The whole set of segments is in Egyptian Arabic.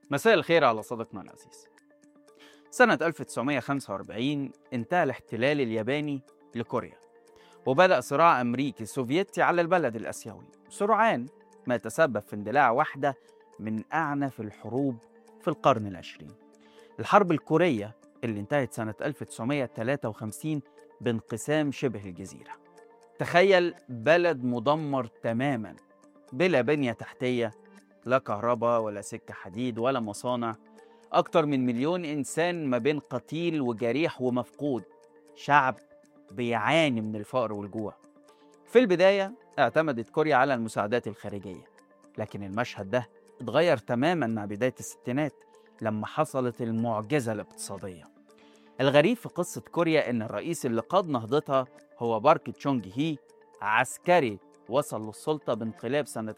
مساء الخير على صديقنا العزيز سنة 1945 انتهى الاحتلال الياباني لكوريا وبدأ صراع أمريكي سوفيتي على البلد الآسيوي سرعان ما تسبب في اندلاع واحدة من أعنف الحروب في القرن العشرين الحرب الكورية اللي انتهت سنة 1953 بانقسام شبه الجزيرة تخيل بلد مدمر تماما بلا بنية تحتية لا كهرباء ولا سكة حديد ولا مصانع أكتر من مليون إنسان ما بين قتيل وجريح ومفقود شعب بيعاني من الفقر والجوع في البداية اعتمدت كوريا على المساعدات الخارجية لكن المشهد ده اتغير تماما مع بداية الستينات لما حصلت المعجزة الاقتصادية الغريب في قصة كوريا إن الرئيس اللي قاد نهضتها هو بارك تشونج هي عسكري وصل للسلطة بانقلاب سنة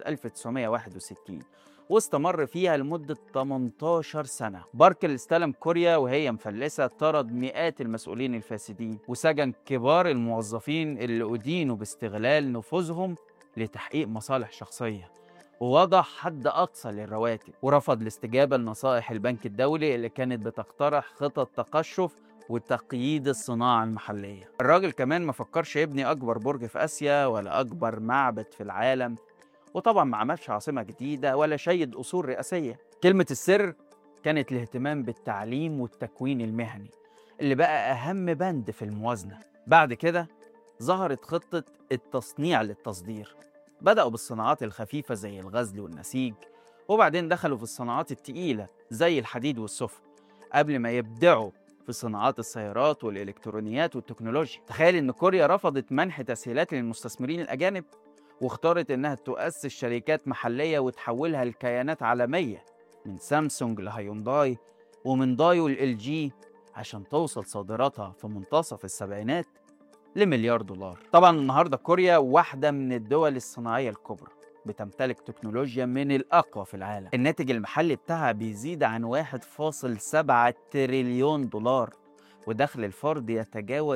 1961 واستمر فيها لمدة 18 سنة بارك اللي استلم كوريا وهي مفلسة طرد مئات المسؤولين الفاسدين وسجن كبار الموظفين اللي أدينوا باستغلال نفوذهم لتحقيق مصالح شخصية ووضع حد أقصى للرواتب ورفض الاستجابة لنصائح البنك الدولي اللي كانت بتقترح خطط تقشف وتقييد الصناعة المحلية الراجل كمان ما فكرش يبني أكبر برج في آسيا ولا أكبر معبد في العالم وطبعا ما عملش عاصمة جديدة ولا شيد أصول رئاسية كلمة السر كانت الاهتمام بالتعليم والتكوين المهني اللي بقى أهم بند في الموازنة بعد كده ظهرت خطة التصنيع للتصدير بدأوا بالصناعات الخفيفة زي الغزل والنسيج وبعدين دخلوا في الصناعات التقيلة زي الحديد والسفن قبل ما يبدعوا في صناعات السيارات والإلكترونيات والتكنولوجيا تخيل إن كوريا رفضت منح تسهيلات للمستثمرين الأجانب واختارت إنها تؤسس شركات محلية وتحولها لكيانات عالمية من سامسونج لهيونداي ومن دايو ال جي عشان توصل صادراتها في منتصف السبعينات لمليار دولار طبعا النهارده كوريا واحدة من الدول الصناعية الكبرى بتمتلك تكنولوجيا من الأقوى في العالم الناتج المحلي بتاعها بيزيد عن 1.7 تريليون دولار ودخل الفرد يتجاوز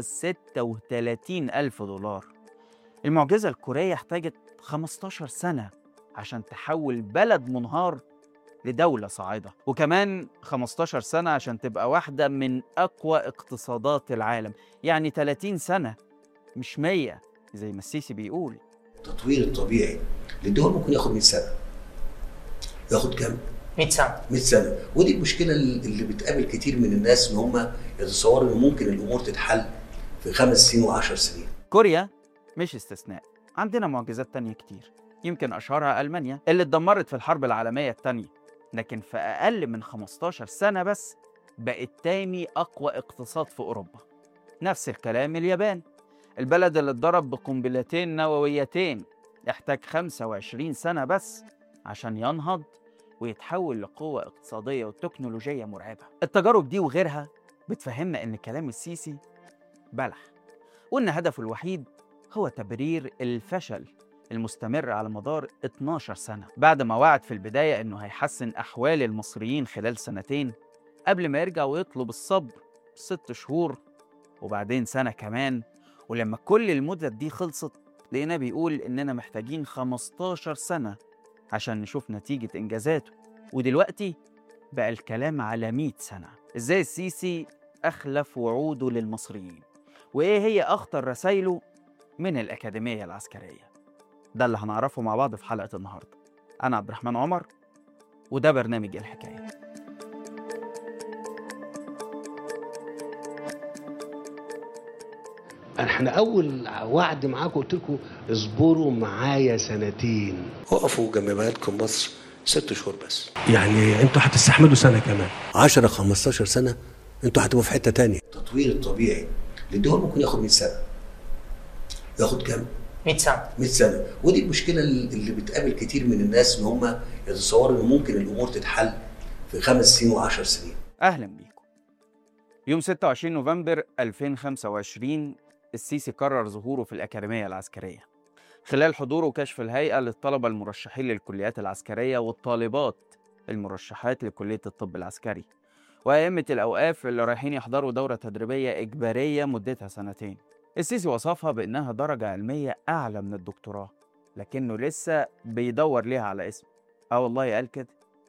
36 ألف دولار المعجزة الكورية احتاجت 15 سنة عشان تحول بلد منهار لدولة صاعدة وكمان 15 سنة عشان تبقى واحدة من أقوى اقتصادات العالم يعني 30 سنة مش 100 زي ما السيسي بيقول التطوير الطبيعي للدول ممكن ياخد 100 سنه ياخد كام 100 سنة 100 سنه ودي المشكله اللي بتقابل كتير من الناس ان هم يتصوروا ان ممكن الامور تتحل في خمس سنين وعشر سنين كوريا مش استثناء عندنا معجزات تانية كتير يمكن أشهرها ألمانيا اللي اتدمرت في الحرب العالمية التانية لكن في أقل من 15 سنة بس بقت تاني أقوى اقتصاد في أوروبا نفس الكلام اليابان البلد اللي اتضرب بقنبلتين نوويتين احتاج 25 سنة بس عشان ينهض ويتحول لقوة اقتصادية وتكنولوجية مرعبة التجارب دي وغيرها بتفهمنا إن كلام السيسي بلح وإن هدفه الوحيد هو تبرير الفشل المستمر على مدار 12 سنة بعد ما وعد في البداية إنه هيحسن أحوال المصريين خلال سنتين قبل ما يرجع ويطلب الصبر ست شهور وبعدين سنة كمان ولما كل المدة دي خلصت لقينا بيقول إننا محتاجين 15 سنة عشان نشوف نتيجة إنجازاته ودلوقتي بقى الكلام على 100 سنة إزاي السيسي أخلف وعوده للمصريين وإيه هي أخطر رسايله من الأكاديمية العسكرية ده اللي هنعرفه مع بعض في حلقة النهاردة أنا عبد الرحمن عمر وده برنامج الحكاية احنا اول وعد معاكم قلت لكم اصبروا معايا سنتين وقفوا جنب بلدكم مصر ست شهور بس يعني انتوا هتستحملوا سنه كمان 10 15 سنه انتوا هتبقوا في حته تانية التطوير الطبيعي للدول ممكن ياخد 100 سنه ياخد كام 100 سنة 100 سنه ودي المشكله اللي بتقابل كتير من الناس ان هم يتصوروا ان ممكن الامور تتحل في خمس سنين وعشر سنين أهلا بيكم يوم 26 نوفمبر 2025 السيسي قرر ظهوره في الأكاديمية العسكرية خلال حضوره كشف الهيئة للطلبة المرشحين للكليات العسكرية والطالبات المرشحات لكلية الطب العسكري وأئمة الأوقاف اللي رايحين يحضروا دورة تدريبية إجبارية مدتها سنتين السيسي وصفها بإنها درجة علمية أعلى من الدكتوراه لكنه لسه بيدور ليها على اسم اه والله قال كده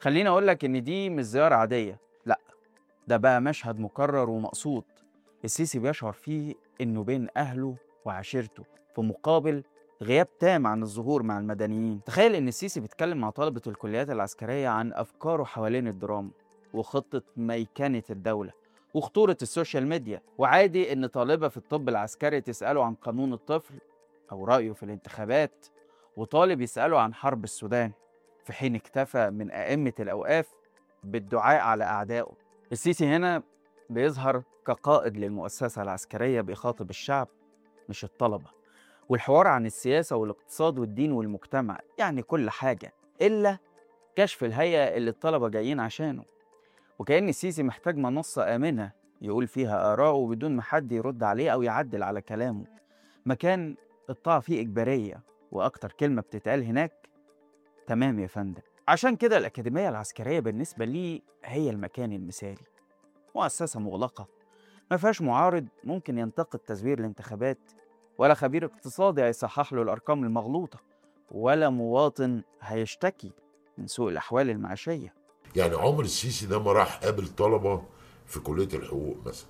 خليني أقول لك إن دي مش زيارة عادية لأ ده بقى مشهد مكرر ومقصود السيسي بيشعر فيه إنه بين أهله وعشيرته في مقابل غياب تام عن الظهور مع المدنيين تخيل إن السيسي بيتكلم مع طلبة الكليات العسكرية عن أفكاره حوالين الدراما وخطة ميكنة الدولة وخطورة السوشيال ميديا وعادي إن طالبة في الطب العسكري تسأله عن قانون الطفل أو رأيه في الانتخابات وطالب يسأله عن حرب السودان في حين اكتفى من أئمة الأوقاف بالدعاء على أعدائه السيسي هنا بيظهر كقائد للمؤسسة العسكرية بيخاطب الشعب مش الطلبة والحوار عن السياسة والاقتصاد والدين والمجتمع يعني كل حاجة إلا كشف الهيئة اللي الطلبة جايين عشانه وكأن السيسي محتاج منصة آمنة يقول فيها آراءه بدون ما حد يرد عليه أو يعدل على كلامه مكان الطاعة فيه إجبارية وأكتر كلمة بتتقال هناك تمام يا فندم عشان كده الأكاديمية العسكرية بالنسبة لي هي المكان المثالي مؤسسة مغلقة ما فيهاش معارض ممكن ينتقد تزوير الانتخابات ولا خبير اقتصادي هيصحح له الأرقام المغلوطة ولا مواطن هيشتكي من سوء الأحوال المعيشية يعني عمر السيسي ده ما راح قابل طلبه في كليه الحقوق مثلا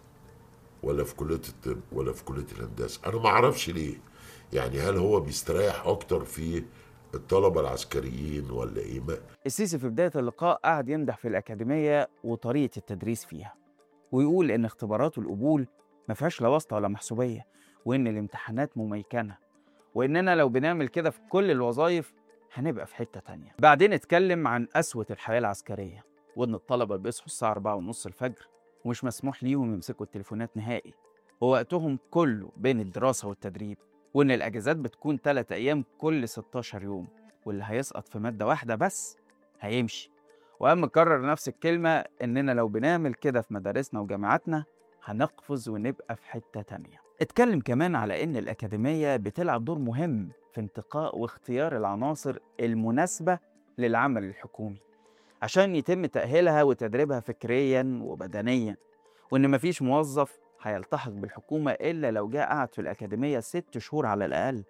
ولا في كليه الطب ولا في كليه الهندسه انا ما اعرفش ليه يعني هل هو بيستريح اكتر في الطلبه العسكريين ولا ايه ما السيسي في بداية اللقاء قعد يمدح في الأكاديمية وطريقة التدريس فيها ويقول إن اختبارات القبول ما فيهاش لا واسطة ولا محسوبية وإن الامتحانات مميكنة وإننا لو بنعمل كده في كل الوظائف هنبقى في حتة تانية بعدين اتكلم عن قسوة الحياة العسكرية وإن الطلبة بيصحوا الساعة 4 ونص الفجر ومش مسموح ليهم يمسكوا التليفونات نهائي ووقتهم كله بين الدراسة والتدريب وإن الأجازات بتكون 3 أيام كل 16 يوم واللي هيسقط في مادة واحدة بس هيمشي وقام مكرر نفس الكلمة إننا لو بنعمل كده في مدارسنا وجامعاتنا هنقفز ونبقى في حتة تانية اتكلم كمان على إن الأكاديمية بتلعب دور مهم في انتقاء واختيار العناصر المناسبة للعمل الحكومي عشان يتم تأهيلها وتدريبها فكريا وبدنيا وإن مفيش موظف هيلتحق بالحكومة إلا لو جاء قعد في الأكاديمية ست شهور على الأقل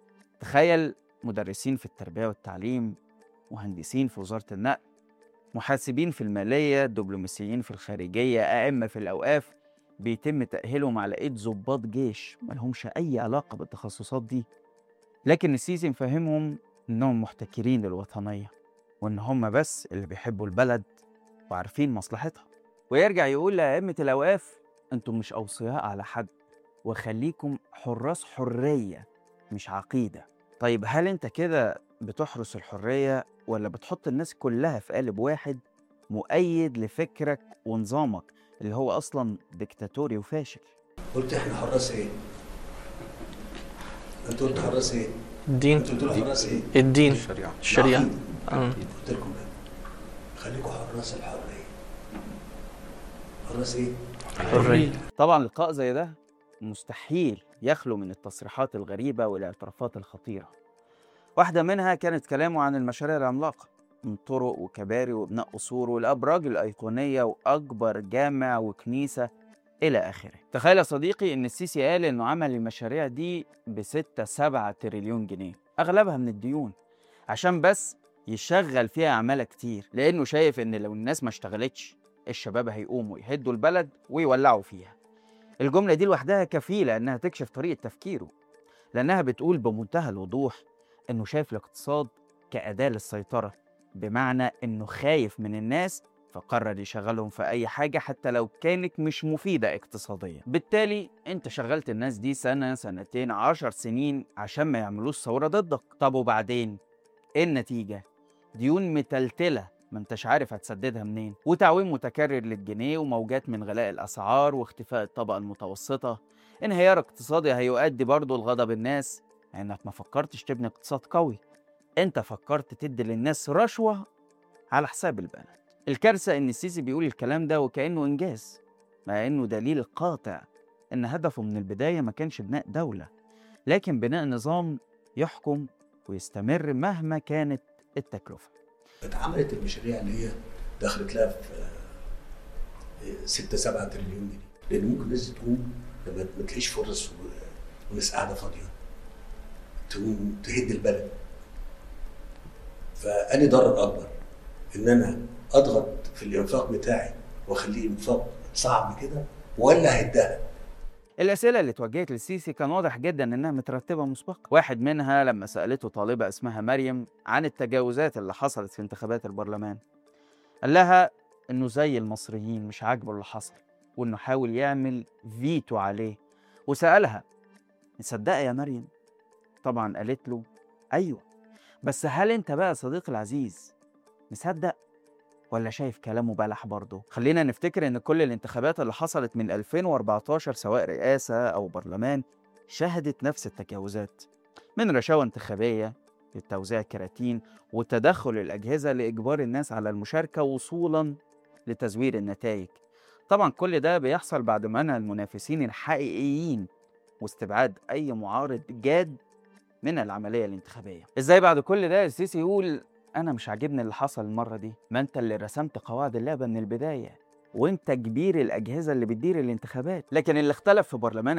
تخيل مدرسين في التربية والتعليم مهندسين في وزارة النقل محاسبين في المالية دبلوماسيين في الخارجية أئمة في الأوقاف بيتم تأهيلهم على إيد ضباط جيش ملهمش أي علاقة بالتخصصات دي لكن السيسي مفهمهم إنهم محتكرين للوطنية وإن هم بس اللي بيحبوا البلد وعارفين مصلحتها ويرجع يقول لأئمة الأوقاف أنتم مش أوصياء على حد وخليكم حراس حرية مش عقيدة طيب هل أنت كده بتحرس الحرية ولا بتحط الناس كلها في قالب واحد مؤيد لفكرك ونظامك اللي هو أصلا ديكتاتوري وفاشل قلت احنا حراس ايه؟ انت قلت حراس ايه؟ الدين انت قلت له حراس ايه؟ الدين الشريعة الشريعة العقيدة. آه. قلت لكم ايه؟ خليكم حراس الحريه حراس ايه؟ حرية طبعا لقاء زي ده مستحيل يخلو من التصريحات الغريبة والاعترافات الخطيرة واحدة منها كانت كلامه عن المشاريع العملاقة من طرق وكباري وبناء قصور والأبراج الأيقونية وأكبر جامع وكنيسة إلى آخره تخيل يا صديقي إن السيسي قال إنه عمل المشاريع دي بستة سبعة تريليون جنيه أغلبها من الديون عشان بس يشغل فيها عمالة كتير لأنه شايف إن لو الناس ما اشتغلتش الشباب هيقوموا يهدوا البلد ويولعوا فيها الجملة دي لوحدها كفيلة إنها تكشف طريقة تفكيره لأنها بتقول بمنتهى الوضوح إنه شايف الاقتصاد كأداة للسيطرة بمعنى إنه خايف من الناس فقرر يشغلهم في أي حاجة حتى لو كانت مش مفيدة اقتصاديا بالتالي أنت شغلت الناس دي سنة سنتين عشر سنين عشان ما يعملوش ثورة ضدك طب وبعدين إيه النتيجة؟ ديون متلتلة ما انتش عارف هتسددها منين وتعويم متكرر للجنيه وموجات من غلاء الأسعار واختفاء الطبقة المتوسطة انهيار اقتصادي هيؤدي برضه لغضب الناس انك ما فكرتش تبني اقتصاد قوي انت فكرت تدي للناس رشوة على حساب البلد الكارثة ان السيسي بيقول الكلام ده وكأنه انجاز مع انه دليل قاطع ان هدفه من البداية ما كانش بناء دولة لكن بناء نظام يحكم ويستمر مهما كانت التكلفة اتعملت المشاريع اللي هي دخلت لها في 6 7 تريليون جنيه لان ممكن الناس تقوم لما ما تلاقيش فرص و- والناس قاعده فاضيه تقوم تهد البلد فأني ضرر اكبر ان انا اضغط في الانفاق بتاعي واخليه انفاق صعب كده ولا هيديها الأسئلة اللي اتوجهت للسيسي كان واضح جدا إنها مترتبة مسبقا واحد منها لما سألته طالبة اسمها مريم عن التجاوزات اللي حصلت في انتخابات البرلمان قال لها إنه زي المصريين مش عاجبه اللي حصل وإنه حاول يعمل فيتو عليه وسألها مصدقة يا مريم طبعا قالت له أيوة بس هل أنت بقى صديقي العزيز مصدق ولا شايف كلامه بلح برضه خلينا نفتكر ان كل الانتخابات اللي حصلت من 2014 سواء رئاسة او برلمان شهدت نفس التجاوزات من رشاوى انتخابية لتوزيع كراتين وتدخل الأجهزة لإجبار الناس على المشاركة وصولا لتزوير النتائج طبعا كل ده بيحصل بعد منع المنافسين الحقيقيين واستبعاد أي معارض جاد من العملية الانتخابية ازاي بعد كل ده السيسي يقول انا مش عاجبني اللي حصل المره دي ما انت اللي رسمت قواعد اللعبه من البدايه وانت كبير الاجهزه اللي بتدير الانتخابات لكن اللي اختلف في برلمان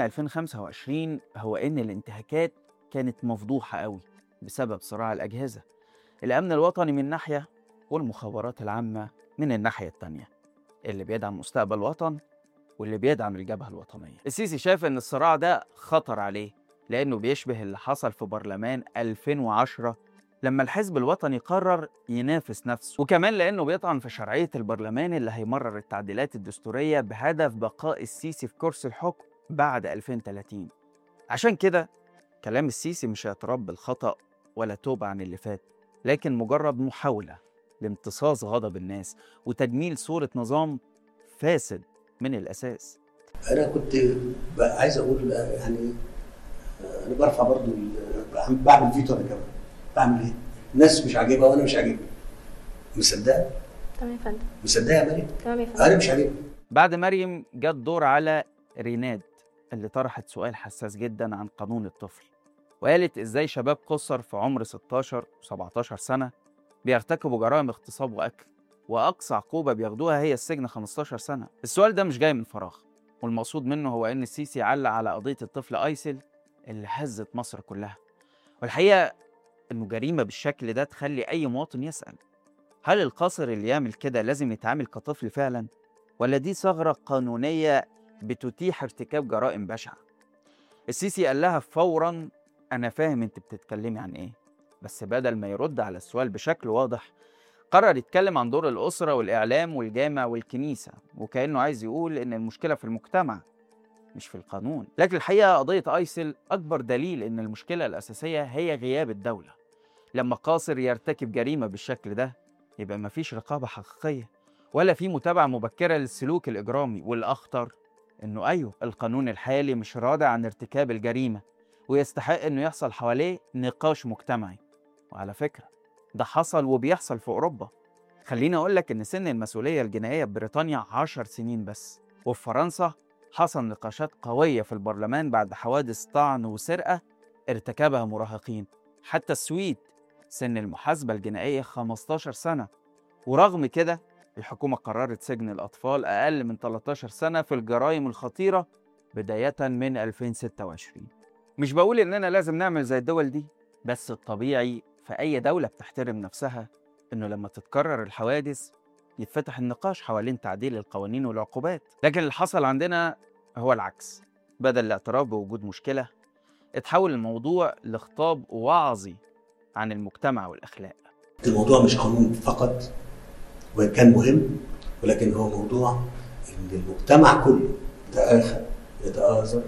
2025 هو ان الانتهاكات كانت مفضوحه قوي بسبب صراع الاجهزه الامن الوطني من ناحيه والمخابرات العامه من الناحيه التانيه اللي بيدعم مستقبل الوطن واللي بيدعم الجبهه الوطنيه السيسي شاف ان الصراع ده خطر عليه لانه بيشبه اللي حصل في برلمان 2010 لما الحزب الوطني قرر ينافس نفسه وكمان لأنه بيطعن في شرعية البرلمان اللي هيمرر التعديلات الدستورية بهدف بقاء السيسي في كرسي الحكم بعد 2030 عشان كده كلام السيسي مش اعتراف بالخطأ ولا توبة عن اللي فات لكن مجرد محاولة لامتصاص غضب الناس وتجميل صورة نظام فاسد من الأساس انا كنت بقى عايز اقول يعني انا برفع برضو ال- بعمل فيتو انا كمان بعمل ايه؟ الناس مش عاجبها وانا مش عاجبني مصدقه؟ تمام يا فندم مصدقه يا مريم؟ تمام يا فندم انا مش عاجبني بعد مريم جت دور على ريناد اللي طرحت سؤال حساس جدا عن قانون الطفل وقالت ازاي شباب قصر في عمر 16 و17 سنة بيرتكبوا جرائم اغتصاب وقتل وأقصى عقوبة بياخدوها هي السجن 15 سنة السؤال ده مش جاي من فراغ والمقصود منه هو إن السيسي علق على قضية الطفل أيسل اللي هزت مصر كلها والحقيقة إنه جريمة بالشكل ده تخلي أي مواطن يسأل هل القاصر اللي يعمل كده لازم يتعامل كطفل فعلا؟ ولا دي ثغرة قانونية بتتيح ارتكاب جرائم بشعة السيسي قال لها فورا أنا فاهم أنت بتتكلمي عن إيه بس بدل ما يرد على السؤال بشكل واضح قرر يتكلم عن دور الأسرة والإعلام والجامع والكنيسة وكأنه عايز يقول إن المشكلة في المجتمع مش في القانون لكن الحقيقة قضية أيسل أكبر دليل إن المشكلة الأساسية هي غياب الدولة لما قاصر يرتكب جريمة بالشكل ده يبقى مفيش رقابة حقيقية ولا في متابعة مبكرة للسلوك الإجرامي والأخطر إنه أيوه القانون الحالي مش راضع عن ارتكاب الجريمة ويستحق إنه يحصل حواليه نقاش مجتمعي وعلى فكرة ده حصل وبيحصل في أوروبا خليني أقول لك إن سن المسؤولية الجنائية ببريطانيا 10 سنين بس وفي فرنسا حصل نقاشات قوية في البرلمان بعد حوادث طعن وسرقة ارتكبها مراهقين حتى السويد سن المحاسبة الجنائية 15 سنة ورغم كده الحكومة قررت سجن الأطفال أقل من 13 سنة في الجرائم الخطيرة بداية من 2026 مش بقول إننا لازم نعمل زي الدول دي بس الطبيعي في أي دولة بتحترم نفسها إنه لما تتكرر الحوادث يتفتح النقاش حوالين تعديل القوانين والعقوبات لكن اللي حصل عندنا هو العكس بدل الاعتراف بوجود مشكلة اتحول الموضوع لخطاب وعظي عن المجتمع والأخلاق الموضوع مش قانون فقط وان كان مهم ولكن هو موضوع ان المجتمع كله يتآخى يتآزر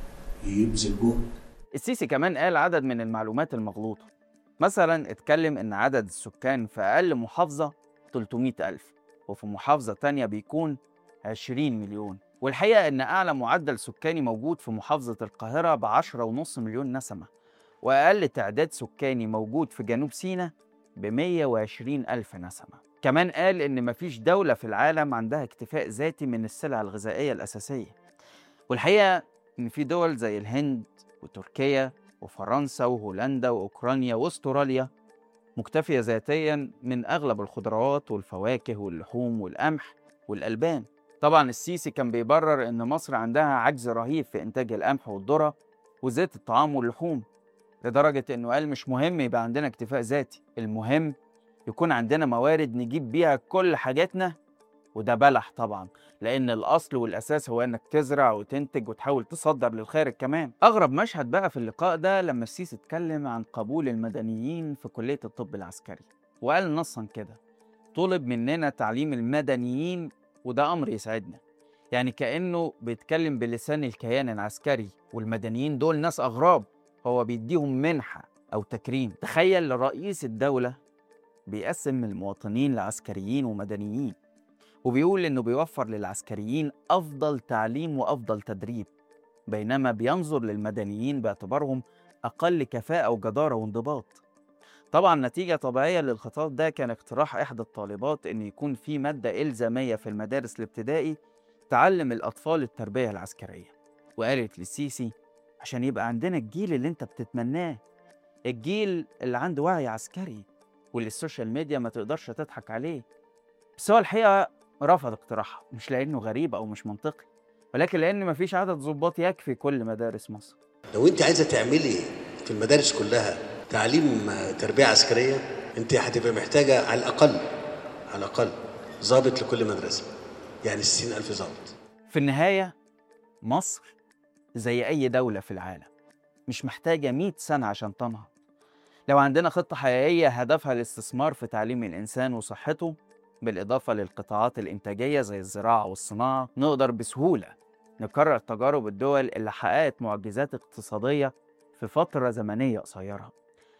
يبذل جهد السيسي كمان قال عدد من المعلومات المغلوطة مثلا اتكلم ان عدد السكان في اقل محافظة 300 ألف وفي محافظة تانية بيكون 20 مليون والحقيقة ان اعلى معدل سكاني موجود في محافظة القاهرة بعشرة ونص مليون نسمة واقل تعداد سكاني موجود في جنوب سيناء ب 120 ألف نسمة كمان قال إن مفيش دولة في العالم عندها اكتفاء ذاتي من السلع الغذائية الأساسية والحقيقة إن في دول زي الهند وتركيا وفرنسا وهولندا وأوكرانيا وأستراليا مكتفية ذاتيا من أغلب الخضروات والفواكه واللحوم والقمح والألبان طبعا السيسي كان بيبرر إن مصر عندها عجز رهيب في إنتاج القمح والذرة وزيت الطعام واللحوم لدرجة إنه قال مش مهم يبقى عندنا اكتفاء ذاتي المهم يكون عندنا موارد نجيب بيها كل حاجاتنا وده بلح طبعا لأن الأصل والأساس هو إنك تزرع وتنتج وتحاول تصدر للخارج كمان أغرب مشهد بقى في اللقاء ده لما السيسي اتكلم عن قبول المدنيين في كلية الطب العسكري وقال نصا كده طلب مننا تعليم المدنيين وده أمر يسعدنا يعني كأنه بيتكلم بلسان الكيان العسكري والمدنيين دول ناس أغراب هو بيديهم منحة أو تكريم تخيل رئيس الدولة بيقسم المواطنين لعسكريين ومدنيين وبيقول إنه بيوفر للعسكريين أفضل تعليم وأفضل تدريب بينما بينظر للمدنيين باعتبارهم أقل كفاءة وجدارة وانضباط طبعا نتيجة طبيعية للخطاب ده كان اقتراح إحدى الطالبات إن يكون في مادة إلزامية في المدارس الابتدائي تعلم الأطفال التربية العسكرية وقالت للسيسي عشان يبقى عندنا الجيل اللي انت بتتمناه الجيل اللي عنده وعي عسكري واللي السوشيال ميديا ما تقدرش تضحك عليه بس هو الحقيقة رفض اقتراحها مش لأنه غريب أو مش منطقي ولكن لأن مفيش عدد ضباط يكفي كل مدارس مصر لو انت عايزه تعملي في المدارس كلها تعليم آه، تربيه عسكريه انت هتبقى محتاجه على الاقل على الاقل ضابط لكل مدرسه يعني 60000 ضابط في النهاية مصر زي أي دولة في العالم مش محتاجة 100 سنة عشان تنهض لو عندنا خطة حقيقية هدفها الاستثمار في تعليم الإنسان وصحته بالإضافة للقطاعات الإنتاجية زي الزراعة والصناعة نقدر بسهولة نكرر تجارب الدول اللي حققت معجزات اقتصادية في فترة زمنية قصيرة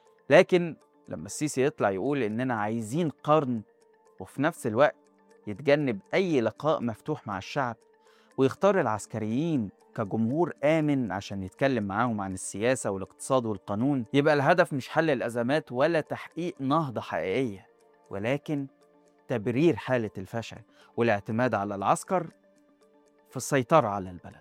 لكن لما السيسي يطلع يقول إننا عايزين قرن وفي نفس الوقت يتجنب أي لقاء مفتوح مع الشعب ويختار العسكريين كجمهور آمن عشان يتكلم معاهم عن السياسة والاقتصاد والقانون يبقى الهدف مش حل الأزمات ولا تحقيق نهضة حقيقية ولكن تبرير حالة الفشل والاعتماد على العسكر في السيطرة على البلد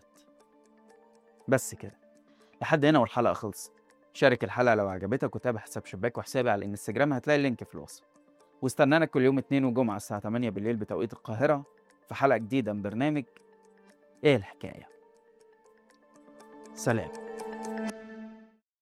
بس كده لحد هنا والحلقة خلصت شارك الحلقة لو عجبتك وتابع حساب شباك وحسابي على الانستجرام هتلاقي اللينك في الوصف واستنانا كل يوم اثنين وجمعة الساعة 8 بالليل بتوقيت القاهرة في حلقة جديدة من برنامج ايه الحكاية سلام